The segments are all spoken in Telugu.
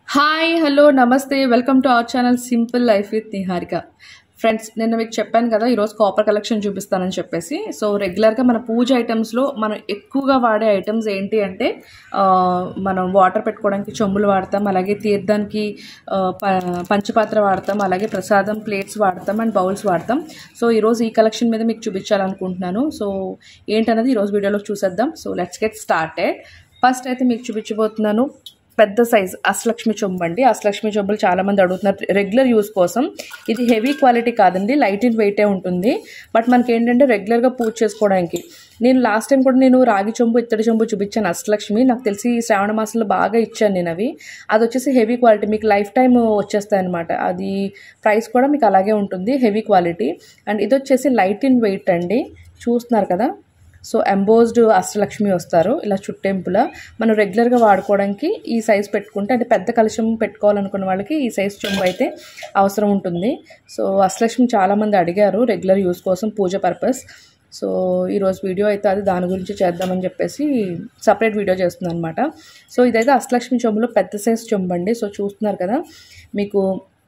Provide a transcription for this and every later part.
hi hello namaste welcome to our channel simple life with Niharika friends నిన్న మీకు చెప్పాను కదా ఈరోజు కాపర్ కలెక్షన్ చూపిస్తానని చెప్పేసి సో రెగ్యులర్గా మన పూజ ఐటమ్స్లో మనం ఎక్కువగా వాడే ఐటమ్స్ ఏంటి అంటే ఆ, మనం వాటర్ పెట్టుకోవడానికి చెంబులు వాడతాం అలాగే తీర్థానికి ఆ, ప- పంచపాత్ర వాడతాం అలాగే ప్రసాదం ప్లేట్స్ వాడతాం అండ్ బౌల్స్ వాడతాం సో ఈరోజు ఈ కలెక్షన్ మీద మీకు చూపించాలనుకుంటున్నాను సో ఏంటన్నది ఈరోజు వీడియోలో చూసేద్దాం so let's get started first అయితే మీకు చూపించబోతున్నాను పెద్ద సైజ్ అష్టలక్ష్మి చెంబు అండి అష్టలక్ష్మి చెంబులు చాలా మంది అడుగుతున్నారు రెగ్యులర్ యూస్ కోసం ఇది హెవీ క్వాలిటీ కాదండి లైట్ ఇన్ వెయిటే ఉంటుంది బట్ మనకి ఏంటంటే రెగ్యులర్గా పూజ చేసుకోవడానికి నేను లాస్ట్ టైం కూడా నేను రాగి చెంబు ఇత్తడి చెంబు చూపించాను అష్టలక్ష్మి నాకు తెలిసి ఈ శ్రావణ మాసంలో బాగా ఇచ్చాను నేను అవి అది వచ్చేసి హెవీ క్వాలిటీ మీకు లైఫ్ టైం వచ్చేస్తాయి అనమాట అది ప్రైస్ కూడా మీకు అలాగే ఉంటుంది హెవీ క్వాలిటీ అండ్ ఇది వచ్చేసి లైట్ ఇన్ వెయిట్ అండి చూస్తున్నారు కదా సో ఎంబోజ్డ్ అష్టలక్ష్మి వస్తారు ఇలా చుట్టెంపుల మనం రెగ్యులర్గా వాడుకోవడానికి ఈ సైజ్ పెట్టుకుంటే అంటే పెద్ద కలుషం పెట్టుకోవాలనుకున్న వాళ్ళకి ఈ సైజ్ చెంబు అయితే అవసరం ఉంటుంది సో అష్టలక్ష్మి చాలామంది అడిగారు రెగ్యులర్ యూస్ కోసం పూజ పర్పస్ సో ఈరోజు వీడియో అయితే అది దాని గురించి చేద్దామని చెప్పేసి సపరేట్ వీడియో చేస్తుంది అనమాట సో ఇదైతే అష్టలక్ష్మి చెంబులో పెద్ద సైజ్ చెంబు అండి సో చూస్తున్నారు కదా మీకు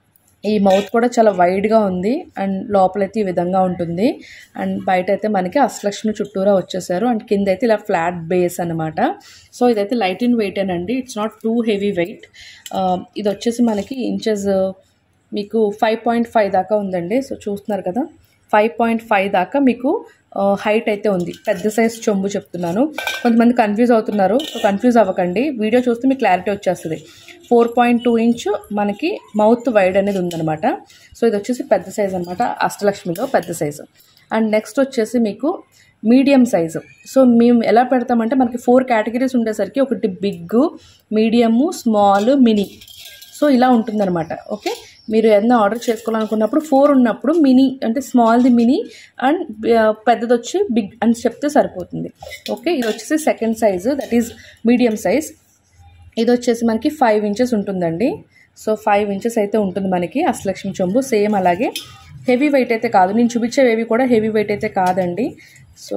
ఈ మౌత్ కూడా చాలా వైడ్గా ఉంది అండ్ లోపలైతే ఈ విధంగా ఉంటుంది అండ్ బయట అయితే మనకి అష్టలక్ష్మి చుట్టూరా వచ్చేసారు అండ్ కింద అయితే ఇలా ఫ్లాట్ బేస్ అనమాట సో ఇదైతే లైట్ ఇన్ వెయిట్ అండి it's not too heavy weight ఇది వచ్చేసి మనకి ఇంచెస్ మీకు ఫైవ్ పాయింట్ ఫైవ్ దాకా ఉందండి సో చూస్తున్నారు కదా ఫైవ్ పాయింట్ ఫైవ్ దాకా మీకు హైట్ అయితే ఉంది పెద్ద సైజ్ చెంబు చెప్తున్నాను కొంతమంది కన్ఫ్యూజ్ అవుతున్నారు సో కన్ఫ్యూజ్ అవ్వకండి వీడియో చూస్తే మీకు క్లారిటీ వచ్చేస్తుంది ఫోర్ పాయింట్ టూ ఇంచ్ మనకి మౌత్ వైడ్ అనేది ఉందన్నమాట సో ఇది వచ్చేసి పెద్ద సైజ్ అనమాట అష్టలక్ష్మిలో పెద్ద సైజు అండ్ నెక్స్ట్ వచ్చేసి మీకు మీడియం సైజు సో మేము ఎలా పెడతామంటే మనకి ఫోర్ కేటగిరీస్ ఉండేసరికి ఒకటి big medium small mini so ఇలా ఉంటుందన్నమాట ఓకే మీరు ఏదైనా ఆర్డర్ చేసుకోవాలనుకున్నప్పుడు ఫోర్ ఉన్నప్పుడు మినీ అంటే స్మాల్ది మినీ అండ్ పెద్దది వచ్చి బిగ్ అని చెప్తే సరిపోతుంది ఓకే ఇది వచ్చేసి second size that is medium size ఇది వచ్చేసి మనకి ఫైవ్ ఇంచెస్ ఉంటుందండి సో ఫైవ్ ఇంచెస్ అయితే ఉంటుంది మనకి అష్టలక్ష్మి చెంబు సేమ్ అలాగే హెవీ వెయిట్ అయితే కాదు నేను చూపించేవి కూడా హెవీ వెయిట్ అయితే కాదండి సో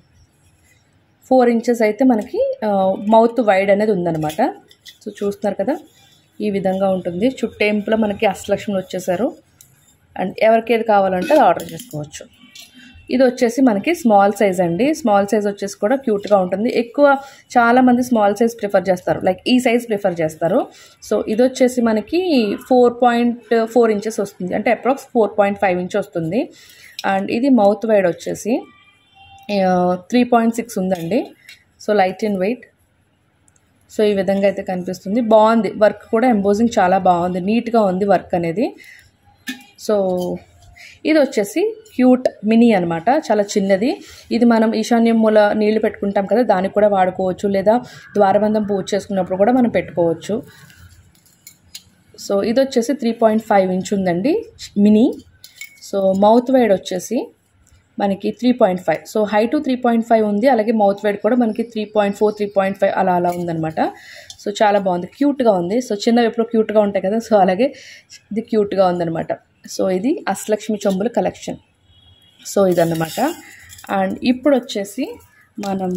ఫోర్ ఇంచెస్ అయితే మనకి మౌత్ వైడ్ అనేది ఉందన్నమాట సో చూస్తున్నారు కదా ఈ విధంగా ఉంటుంది చుట్టేంపులో మనకి అష్టలక్ష్మి వచ్చేసారు అండ్ ఎవరికి ఏది కావాలంటే అది ఆర్డర్ చేసుకోవచ్చు ఇది వచ్చేసి మనకి స్మాల్ సైజ్ అండి స్మాల్ సైజ్ వచ్చేసి కూడా క్యూట్గా ఉంటుంది ఎక్కువ చాలామంది స్మాల్ సైజ్ ప్రిఫర్ చేస్తారు లైక్ ఈ సైజ్ ప్రిఫర్ చేస్తారు సో ఇది వచ్చేసి మనకి ఫోర్ పాయింట్ ఫోర్ ఇంచెస్ వస్తుంది అంటే approx four point five inch వస్తుంది అండ్ ఇది మౌత్ వైడ్ వచ్చేసి త్రీ పాయింట్ సిక్స్ ఉందండి so light in weight so ఈ విధంగా అయితే కనిపిస్తుంది బాగుంది వర్క్ కూడా ఎంబోజింగ్ చాలా బాగుంది నీట్గా ఉంది వర్క్ అనేది సో ఇది వచ్చేసి క్యూట్ మినీ అనమాట చాలా చిన్నది ఇది మనం ఈశాన్యం మూల నీళ్లు పెట్టుకుంటాం కదా దానికి కూడా వాడుకోవచ్చు లేదా ద్వారబంధం పూజ చేసుకున్నప్పుడు కూడా మనం పెట్టుకోవచ్చు సో ఇది వచ్చేసి త్రీ పాయింట్ ఫైవ్ ఇంచ్ ఉందండి మినీ సో మౌత్ వైడ్ వచ్చేసి మనకి three point five so height three point five ఉంది అలాగే మౌత్ వైడ్ కూడా మనకి three point four three point five అలా అలా ఉందన్నమాట సో చాలా బాగుంది క్యూట్గా ఉంది సో చిన్నవి ఎప్పుడో క్యూట్గా ఉంటాయి కదా సో అలాగే ఇది క్యూట్గా ఉందన్నమాట సో ఇది అష్టలక్ష్మి చెంబుల కలెక్షన్ సో ఇదన్నమాట అండ్ ఇప్పుడు వచ్చేసి మనం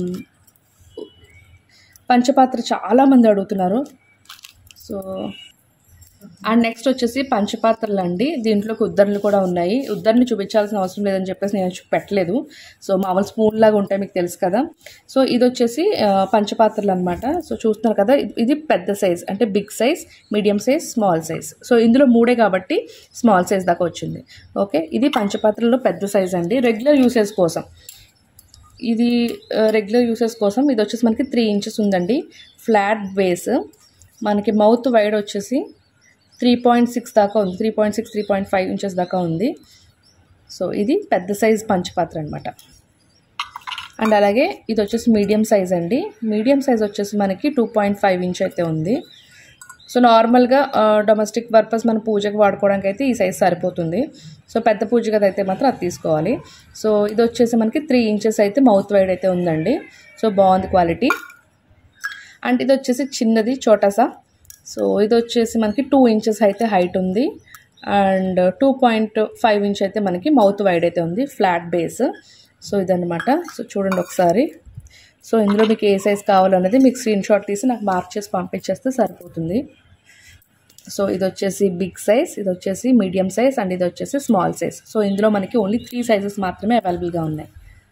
పంచపాత్ర చాలామంది అడుగుతున్నారు సో అండ్ నెక్స్ట్ వచ్చేసి పంచపాత్రలు అండి దీంట్లోకి ఉద్దరణలు కూడా ఉన్నాయి ఉద్దరిని చూపించాల్సిన అవసరం లేదని చెప్పేసి నేను చూ- పెట్టలేదు సో మామూలు స్పూన్ లాగా ఉంటాయి మీకు తెలుసు కదా సో ఇది వచ్చేసి ఆ, పంచపాత్రలు అనమాట సో చూస్తున్నారు కదా ఇది- ఇది పెద్ద సైజ్ అంటే big size medium size small size so ఇందులో మూడే కాబట్టి స్మాల్ సైజ్ దాకా వచ్చింది ఓకే ఇది పంచపాత్రలో పెద్ద సైజ్ అండి రెగ్యులర్ యూసేజ్ కోసం ఇది రెగ్యులర్ యూసెస్ కోసం ఇది వచ్చేసి మనకి త్రీ ఇంచెస్ ఉందండి ఫ్లాట్ బేస్ మనకి మౌత్ వైడ్ వచ్చేసి త్రీ పాయింట్ సిక్స్ దాకా ఉంది three point six three point five inches దాకా ఉంది సో ఇది పెద్ద సైజ్ పంచపాత్ర అనమాట అండ్ అలాగే ఇది వచ్చేసి మీడియం సైజ్ అండి మీడియం సైజ్ వచ్చేసి మనకి టూ పాయింట్ ఫైవ్ ఇంచ్ అయితే ఉంది సో నార్మల్గా డొమెస్టిక్ పర్పస్ మన పూజకి వాడుకోవడానికి అయితే ఈ సైజ్ సరిపోతుంది సో పెద్ద పూజ గది అయితే మాత్రం అది తీసుకోవాలి సో ఇది వచ్చేసి మనకి త్రీ ఇంచెస్ అయితే మౌత్ వైడ్ అయితే ఉందండి సో బాగుంది క్వాలిటీ అండ్ ఇది వచ్చేసి చిన్నది చోటాసా సో ఇది వచ్చేసి మనకి టూ ఇంచెస్ అయితే హైట్ ఉంది and two point five inch అయితే మనకి మౌత్ వైడ్ అయితే ఉంది ఫ్లాట్ బేస్ సో ఇదన్నమాట సో చూడండి ఒకసారి సో ఇందులో మీకు ఏ సైజ్ కావాలన్నది మీకు స్క్రీన్ షాట్ తీసి నాకు మార్క్ చేసి పంపించేస్తే సరిపోతుంది సో ఇది వచ్చేసి బిగ్ సైజ్ ఇది వచ్చేసి మీడియం సైజ్ అండ్ ఇది వచ్చేసి స్మాల్ సైజ్ సో ఇందులో మనకి ఓన్లీ త్రీ సైజెస్ మాత్రమే అవైలబుల్గా ఉన్నాయి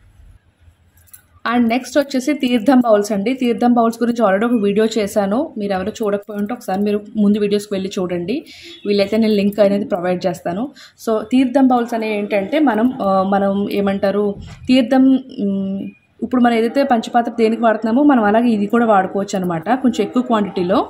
అండ్ నెక్స్ట్ వచ్చేసి తీర్థం బౌల్స్ అండి తీర్థం బౌల్స్ గురించి ఆల్రెడీ ఒక వీడియో చేశాను మీరు ఎవరు చూడకపోయి ఉంటే ఒకసారి మీరు ముందు వీడియోస్కి వెళ్ళి చూడండి వీళ్ళైతే నేను లింక్ అనేది ప్రొవైడ్ చేస్తాను సో తీర్థం బౌల్స్ అనేవి ఏంటంటే మనం ఆ, మనం ఏమంటారు తీర్థం మ్, ఇప్పుడు మనం ఏదైతే పంచపాత్ర దేనికి వాడుతున్నామో మనం అలాగే ఇది కూడా వాడుకోవచ్చు అనమాట కొంచెం ఎక్కువ క్వాంటిటీలో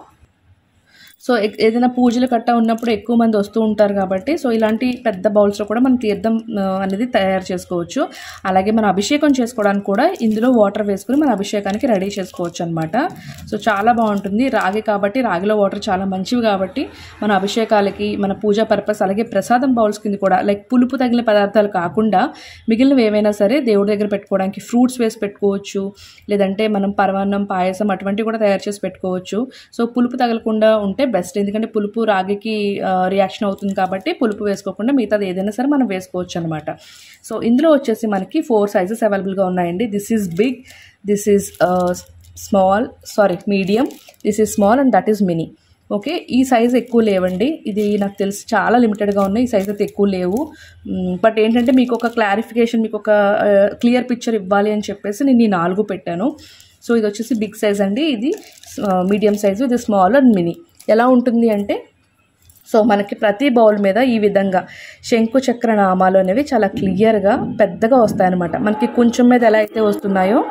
సో ఎక్- ఏదైనా పూజలు కట్ట ఉన్నప్పుడు ఎక్కువ మంది వస్తూ ఉంటారు కాబట్టి సో ఇలాంటి పెద్ద బౌల్స్లో కూడా మనం తీర్థం ఆ, అనేది తయారు చేసుకోవచ్చు అలాగే మనం అభిషేకం చేసుకోవడానికి కూడా ఇందులో వాటర్ వేసుకుని మన అభిషేకానికి రెడీ చేసుకోవచ్చు అనమాట సో చాలా బాగుంటుంది రాగి కాబట్టి రాగిలో వాటర్ చాలా మంచివి కాబట్టి మన అభిషేకాలకి మన పూజా పర్పస్ అలాగే ప్రసాదం బౌల్స్ కింద కూడా లైక్ పులుపు తగిన పదార్థాలు కాకుండా మిగిలినవి ఏవైనా సరే దేవుడి దగ్గర పెట్టుకోవడానికి ఫ్రూట్స్ వేసి పెట్టుకోవచ్చు లేదంటే మనం పరమాన్నం పాయసం అటువంటివి కూడా తయారు చేసి పెట్టుకోవచ్చు సో పులుపు తగలకుండా ఉంటే బెస్ట్ ఎందుకంటే పులుపు రాగికి రియాక్షన్ అవుతుంది కాబట్టి పులుపు వేసుకోకుండా మిగతాది ఏదైనా సరే మనం వేసుకోవచ్చు అనమాట సో ఇందులో వచ్చేసి మనకి ఫోర్ సైజెస్ అవైలబుల్గా ఉన్నాయండి this is big this is small sorry medium this is small and that is mini okay ఈ సైజ్ ఎక్కువ లేవండి ఇది నాకు తెలిసి చాలా లిమిటెడ్గా ఉన్నాయి ఈ సైజ్ అయితే ఎక్కువ లేవు బట్ ఏంటంటే మీకు ఒక క్లారిఫికేషన్ మీకు ఒక క్లియర్ పిక్చర్ ఇవ్వాలి అని చెప్పేసి నేను ఈ నాలుగు పెట్టాను సో ఇది వచ్చేసి బిగ్ సైజ్ అండి ఇది మీడియం సైజు ఇది స్మాల్ అండ్ మినీ ఎలా ఉంటుంది అంటే సో మనకి ప్రతి బౌల్ మీద ఈ విధంగా శంకు చక్ర నామాలు అనేవి చాలా క్లియర్గా పెద్దగా వస్తాయన్నమాట మనకి కొంచెం మీద ఎలా అయితే వస్తున్నాయో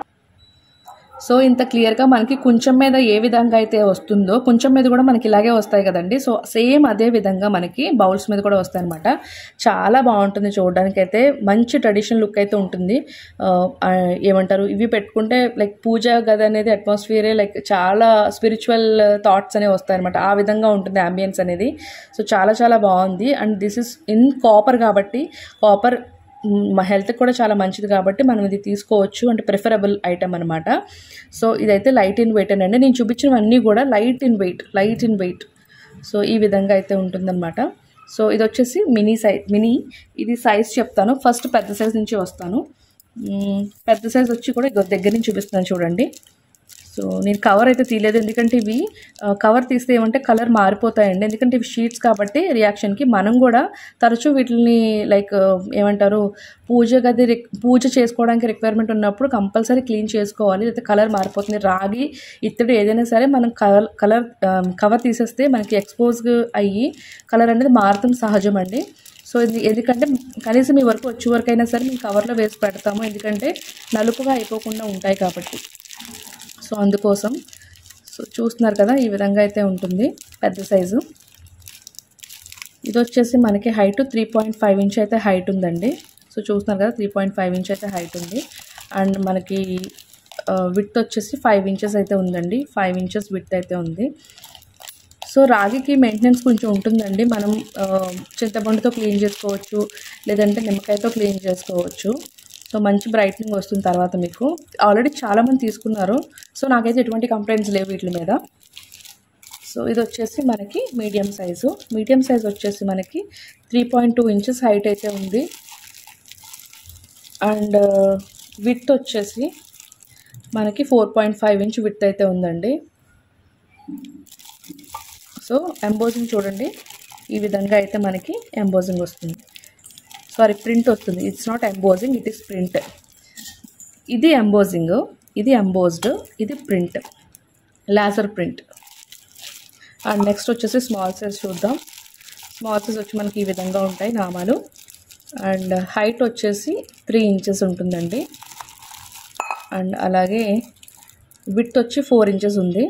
సో ఇంత క్లియర్గా మనకి కొంచెం మీద ఏ విధంగా అయితే వస్తుందో కొంచెం మీద కూడా మనకి ఇలాగే వస్తాయి కదండి సో సేమ్ అదే విధంగా మనకి బౌల్స్ మీద కూడా వస్తాయి అనమాట చాలా బాగుంటుంది చూడడానికి అయితే మంచి ట్రెడిషనల్ లుక్ అయితే ఉంటుంది ఆ, ఆ, ఏమంటారు ఇవి పెట్టుకుంటే లైక్ పూజ గది అనేది అట్మాస్ఫియరే లైక్ చాలా స్పిరిచువల్ థాట్స్ అనేవి వస్తాయి అనమాట ఆ విధంగా ఉంటుంది అంబియన్స్ అనేది సో చాలా చాలా బాగుంది and this is in copper కాబట్టి కాపర్ మా హెల్త్కి కూడా చాలా మంచిది కాబట్టి మనం ఇది తీసుకోవచ్చు అంటే ప్రిఫరబుల్ ఐటమ్ అనమాట సో ఇదైతే లైట్ ఇన్ వెయిట్ అండి నేను చూపించినవన్నీ కూడా light in weight light in weight so ఈ విధంగా అయితే ఉంటుందన్నమాట సో ఇది వచ్చేసి మినీ సైజ్ మినీ ఇది సైజ్ చెప్తాను ఫస్ట్ పెద్ద సైజ్ నుంచి వస్తాను మ్మ్, పెద్ద సైజ్ వచ్చి కూడా ఇగో దగ్గర నుంచి చూపిస్తున్నాను చూడండి సో నేను కవర్ అయితే తీయలేదు ఎందుకంటే ఇవి కవర్ తీస్తే ఏమంటే కలర్ మారిపోతాయండి ఎందుకంటే ఇవి షీట్స్ కాబట్టి రియాక్షన్కి మనం కూడా తరచూ వీటిని లైక్ ఏమంటారు పూజ గది రిక్- పూజ చేసుకోవడానికి రిక్వైర్మెంట్ ఉన్నప్పుడు కంపల్సరీ క్లీన్ చేసుకోవాలి లేకపోతే కలర్ మారిపోతుంది రాగి ఇత్తడి ఏదైనా సరే మనం కలర్ కలర్ కవర్ తీసేస్తే మనకి ఎక్స్పోజ్ అయ్యి కలర్ అనేది మారుతుంది సహజం అండి సో ఇది ఎందుకంటే కనీసం మీ వరకు వచ్చే వరకు అయినా సరే మేము కవర్లో వేసి పెడతాము ఎందుకంటే నలుపుగా అయిపోకుండా ఉంటాయి కాబట్టి సో అందుకోసం సో చూస్తున్నారు కదా ఈ విధంగా అయితే ఉంటుంది పెద్ద సైజు ఇది వచ్చేసి మనకి height three point five inch అయితే హైట్ ఉందండి సో చూస్తున్నారు కదా త్రీ పాయింట్ ఫైవ్ ఇంచ్ అయితే హైట్ ఉంది అండ్ మనకి విత్ వచ్చేసి ఫైవ్ ఇంచెస్ అయితే ఉందండి ఫైవ్ ఇంచెస్ విత్ అయితే ఉంది సో రాగికి మెయింటెనెన్స్ కొంచెం ఉంటుందండి మనం ఆ, చింతపండుతో క్లీన్ చేసుకోవచ్చు లేదంటే నిమ్మకాయతో క్లీన్ చేసుకోవచ్చు సో మంచి బ్రైట్నింగ్ వస్తుంది తర్వాత మీకు ఆల్రెడీ చాలామంది తీసుకున్నారు సో నాకైతే ఎటువంటి కంప్లైంట్స్ లేవు వీటి మీద సో ఇది వచ్చేసి మనకి మీడియం సైజు మీడియం సైజ్ వచ్చేసి మనకి three point two inches height అయితే ఉంది అండ్ విత్ వచ్చేసి మనకి four point five inch width అయితే ఉందండి సో ఎంబోజింగ్ చూడండి ఈ విధంగా అయితే మనకి ఎంబోజింగ్ వస్తుంది సారీ ప్రింట్ వస్తుంది it's not embossing it is print ఇది ఎంబోజింగ్ ఇది ఎంబోజ్డ్ ఇది print laser print and next వచ్చేసి స్మాల్ సైజ్ చూద్దాం స్మాల్ సైజ్ వచ్చి మనకి ఈ విధంగా ఉంటాయి నామాలు అండ్ హైట్ వచ్చేసి త్రీ ఇంచెస్ ఉంటుందండి అండ్ అలాగే విత్ వచ్చి ఫోర్ ఇంచెస్ ఉంది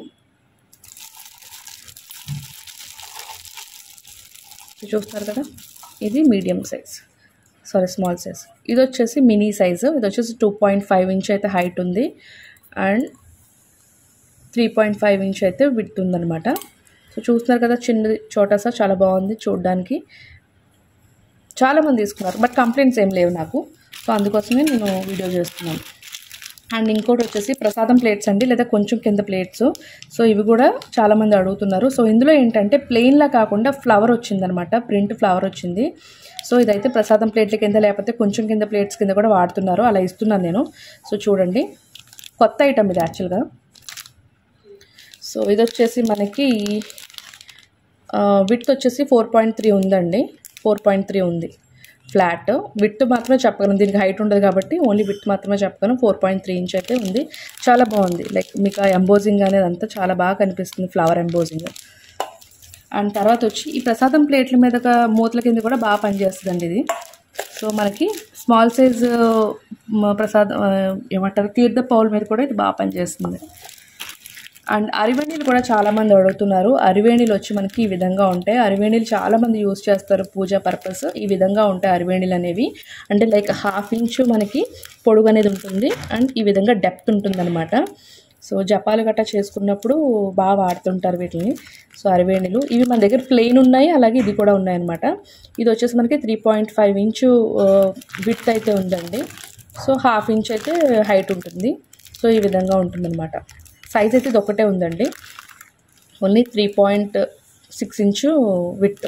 చూస్తున్నారు కదా ఇది medium size sorry small size ఇది వచ్చేసి మినీ సైజు ఇది వచ్చేసి టూ పాయింట్ ఫైవ్ ఇంచ్ అయితే హైట్ ఉంది and three point five inch అయితే విత్ ఉందన్నమాట సో చూస్తున్నారు కదా చిన్నది చోటాసా చాలా బాగుంది చూడడానికి చాలామంది తీసుకున్నారు బట్ కంప్లైంట్స్ ఏం లేవు నాకు సో అందుకోసమే నేను వీడియో చేస్తున్నాను అండ్ ఇంకోటి వచ్చేసి ప్రసాదం ప్లేట్స్ అండి లేదా కొంచెం కింద ప్లేట్స్ సో ఇవి కూడా చాలామంది అడుగుతున్నారు సో ఇందులో ఏంటంటే ప్లెయిన్లా కాకుండా ఫ్లవర్ వచ్చిందనమాట ప్రింట్ ఫ్లవర్ వచ్చింది సో ఇదైతే ప్రసాదం ప్లేట్ల కింద లేకపోతే కొంచెం కింద ప్లేట్స్ కింద కూడా వాడుతున్నారు అలా ఇస్తున్నాను నేను సో చూడండి కొత్త ఐటమ్ ఇది యాక్చువల్గా సో ఇది వచ్చేసి మనకి విత్ వచ్చేసి ఫోర్ పాయింట్ త్రీ ఉందండి ఫోర్ పాయింట్ త్రీ ఉంది ఫ్లాట్ విత్ మాత్రమే చెప్పగలను దీనికి హైట్ ఉండదు కాబట్టి ఓన్లీ విత్ మాత్రమే చెప్పగలను ఫోర్ పాయింట్ త్రీ ఇంచ్ అయితే ఉంది చాలా బాగుంది లైక్ మీకు ఆ ఎంబోజింగ్ అనేది అంతా చాలా బాగా కనిపిస్తుంది ఫ్లవర్ ఎంబోజింగ్ అండ్ తర్వాత వచ్చి ఈ ప్రసాదం ప్లేట్ల మీద ఒక మూతల కింద కూడా బాగా పనిచేస్తుందండి ఇది సో మనకి స్మాల్ సైజ్ ప్రసాదం ఆ, ఏమంటారు తీర్థ పౌల్ మీద కూడా ఇది బాగా పనిచేస్తుంది అండ్ అరివేణీలు కూడా చాలామంది అడుగుతున్నారు అరివేణీలు వచ్చి మనకి ఈ విధంగా ఉంటాయి అరివేణీలు చాలామంది యూస్ చేస్తారు పూజ పర్పస్ ఈ విధంగా ఉంటాయి అరివేణీలు అనేవి అంటే లైక్ హాఫ్ ఇంచు మనకి పొడుగు అనేది ఉంటుంది అండ్ ఈ విధంగా డెప్త్ ఉంటుందన్నమాట సో జపాలు గట్టా చేసుకున్నప్పుడు బాగా వాడుతుంటారు వీటిని సో అరివేణిలు ఇవి మన దగ్గర ప్లెయిన్ ఉన్నాయి అలాగే ఇది కూడా ఉన్నాయన్నమాట ఇది వచ్చేసి మనకి three point five inch width అయితే ఉందండి సో హాఫ్ ఇంచ్ అయితే హైట్ ఉంటుంది సో ఈ విధంగా ఉంటుందన్నమాట సైజ్ అయితే ఇది ఒకటే ఉందండి only three point six inch width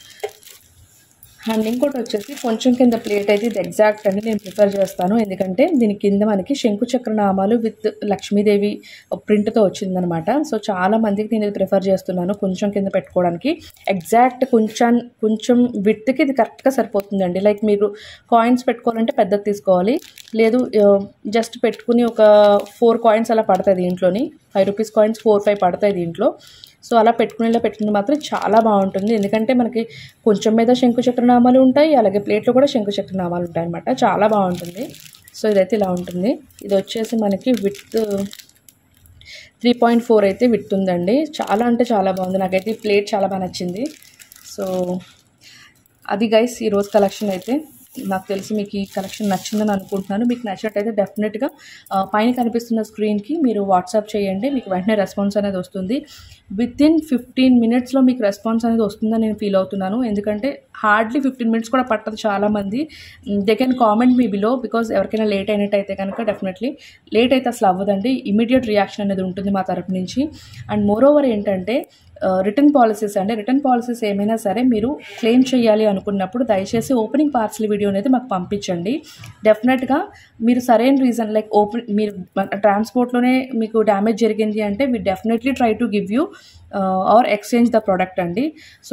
and ఇంకోటి వచ్చేసి కొంచెం కింద ప్లేట్ అయితే ఇది ఎగ్జాక్ట్ అని నేను ప్రిఫర్ చేస్తాను ఎందుకంటే దీని కింద మనకి శంకు చక్ర నామాలు విత్ లక్ష్మీదేవి ప్రింట్తో వచ్చిందనమాట సో చాలా మందికి నేను ఇది ప్రిఫర్ చేస్తున్నాను కొంచెం కింద పెట్టుకోవడానికి ఎగ్జాక్ట్ కొంచెం కొంచెం విత్కి ఇది కరెక్ట్గా సరిపోతుందండి లైక్ మీరు కాయిన్స్ పెట్టుకోవాలంటే పెద్దది తీసుకోవాలి లేదు జస్ట్ పెట్టుకుని ఒక ఫోర్ కాయిన్స్ అలా పడతాయి దీంట్లోని five rupees coins four five పడతాయి దీంట్లో సో అలా పెట్టుకునేలా పెట్టుకుని మాత్రం చాలా బాగుంటుంది ఎందుకంటే మనకి కొంచెం మీద శంకు చక్రనామాలు ఉంటాయి అలాగే ప్లేట్లో కూడా శంకు చక్రనామాలు ఉంటాయి అనమాట చాలా బాగుంటుంది సో ఇదైతే ఇలా ఉంటుంది ఇది వచ్చేసి మనకి విత్ త్రీ పాయింట్ ఫోర్ అయితే విత్ ఉందండి చాలా అంటే చాలా బాగుంది నాకైతే ఈ ప్లేట్ చాలా బాగా నచ్చింది సో అది గైస్ ఈరోజు కలెక్షన్ అయితే నాకు తెలిసి మీకు ఈ కలెక్షన్ నచ్చిందని అనుకుంటున్నాను మీకు నచ్చినట్టయితే డెఫినెట్గా ఆ, పైన కనిపిస్తున్న స్క్రీన్కి మీరు వాట్సాప్ చేయండి మీకు వెంటనే రెస్పాన్స్ అనేది వస్తుంది విత్ ఇన్ ఫిఫ్టీన్ మినిట్స్లో మీకు రెస్పాన్స్ అనేది వస్తుందని నేను ఫీల్ అవుతున్నాను ఎందుకంటే హార్డ్లీ ఫిఫ్టీన్ మినిట్స్ కూడా పట్టదు చాలామంది they can comment me below because ఎవరికైనా లేట్ అయినట్టయితే కనుక డెఫినెట్లీ లేట్ అయితే అసలు అవ్వదండి ఇమీడియట్ రియాక్షన్ అనేది ఉంటుంది మా తరపు నుంచి అండ్ మోర్ ఓవర్ ఏంటంటే రిటర్న్ పాలసీస్ అంటే రిటర్న్ పాలసీస్ ఏమైనా సరే మీరు క్లెయిమ్ చేయాలి అనుకున్నప్పుడు దయచేసి ఓపెనింగ్ పార్సల్ వీడియో అనేది మాకు పంపించండి డెఫినెట్గా మీరు సరైన రీజన్ లైక్ ఓపెన్ మీరు ట్రాన్స్పోర్ట్లోనే మీకు డ్యామేజ్ జరిగింది అంటే we definitely try to give you or exchange the product అండి సో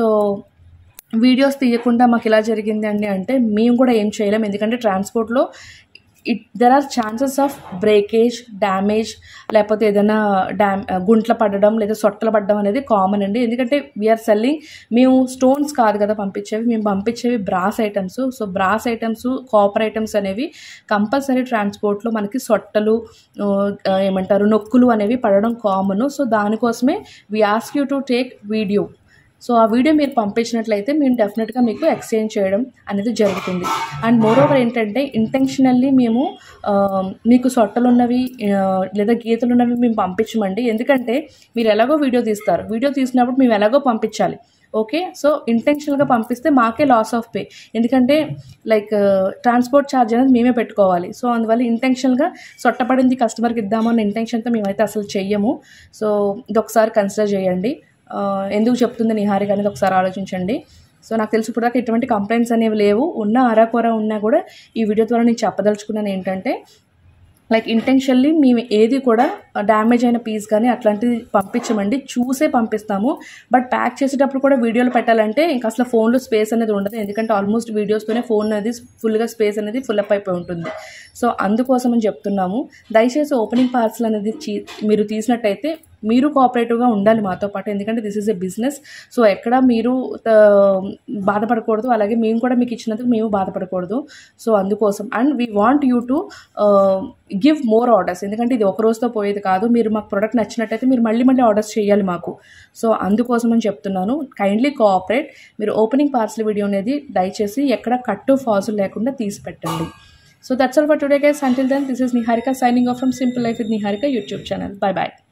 వీడియోస్ తీయకుండా మాకు ఇలా జరిగింది అండి అంటే మేము కూడా ఏం చేయలేం ఎందుకంటే ట్రాన్స్పోర్ట్లో it there are chances of breakage damage లేకపోతే ఏదైనా డ్యామ్ గుంట్ల పడడం లేదా సొట్టలు పడడం అనేది కామన్ అండి ఎందుకంటే వీఆర్ సెల్లింగ్ మేము స్టోన్స్ కాదు కదా పంపించేవి మేము పంపించేవి brass items so brass items copper items అనేవి కంపల్సరీ ట్రాన్స్పోర్ట్లో మనకి సొట్టలు ఆ, ఏమంటారు నొక్కులు అనేవి పడడం కామన్ సో దానికోసమే we ask you to take video so ఆ వీడియో మీరు పంపించినట్లయితే మేము డెఫినెట్గా మీకు ఎక్స్చేంజ్ చేయడం అనేది జరుగుతుంది అండ్ మోర్ ఓవర్ ఏంటంటే ఇంటెన్షనల్లీ మేము ఆ, మీకు సొట్టలు ఉన్నవి ఆ, లేదా గీతలు ఉన్నవి మేము పంపించమండి ఎందుకంటే మీరు ఎలాగో వీడియో తీస్తారు వీడియో తీసినప్పుడు మేము ఎలాగో పంపించాలి ఓకే సో ఇంటెన్షనల్గా పంపిస్తే మాకే లాస్ ఆఫ్ పే ఎందుకంటే లైక్ ట్రాన్స్పోర్ట్ ఛార్జ్ అనేది మేమే పెట్టుకోవాలి సో అందువల్ల ఇంటెన్షనల్గా సొట్టపడింది కస్టమర్కి ఇద్దామన్న ఇంటెన్షన్తో మేమైతే అసలు చెయ్యము సో ఇది ఒకసారి కన్సిడర్ చేయండి ఆ, ఎందుకు చెప్తుంది నిహారిక అనేది ఒకసారి ఆలోచించండి సో నాకు తెలిసి ఇప్పుడు దాకా ఎటువంటి కంప్లైంట్స్ అనేవి లేవు ఉన్న అరాకొర ఉన్నా కూడా ఈ వీడియో ద్వారా నేను చెప్పదలుచుకున్నాను ఏంటంటే లైక్ ఇంటెన్షనల్లీ మేము ఏది కూడా డ్యామేజ్ అయిన పీస్ కానీ అట్లాంటిది పంపించమండి చూసే పంపిస్తాము బట్ ప్యాక్ చేసేటప్పుడు కూడా వీడియోలు పెట్టాలంటే ఇంకా అసలు ఫోన్లో స్పేస్ అనేది ఉండదు ఎందుకంటే ఆల్మోస్ట్ వీడియోస్తోనే ఫోన్ అనేది ఫుల్గా స్పేస్ అనేది ఫుల్ అప్ అయిపోయి ఉంటుంది సో అందుకోసం అని చెప్తున్నాము దయచేసి ఓపెనింగ్ పార్సల్ అనేది చీ- మీరు తీసినట్టయితే మీరు కోఆపరేటివ్గా ఉండాలి మాతో పాటు ఎందుకంటే this is a business so ఎక్కడ మీరు ఆ, బాధపడకూడదు అలాగే మేము కూడా మీకు ఇచ్చినందుకు మేము బాధపడకూడదు సో అందుకోసం and we want you to give more orders ఎందుకంటే ఇది ఒక రోజుతో పోయేది కాదు మీరు మాకు ప్రోడక్ట్ నచ్చినట్టయితే మీరు మళ్ళీ మళ్ళీ ఆర్డర్స్ చేయాలి మాకు సో అందుకోసం అని చెప్తున్నాను కైండ్లీ కోఆపరేట్ మీరు ఓపెనింగ్ పార్సల్ వీడియో అనేది దయచేసి ఎక్కడ కట్టు ఫాజులు లేకుండా తీసి పెట్టండి so that's all for today guys until then this is Niharika signing off from simple life with Niharika YouTube channel bye bye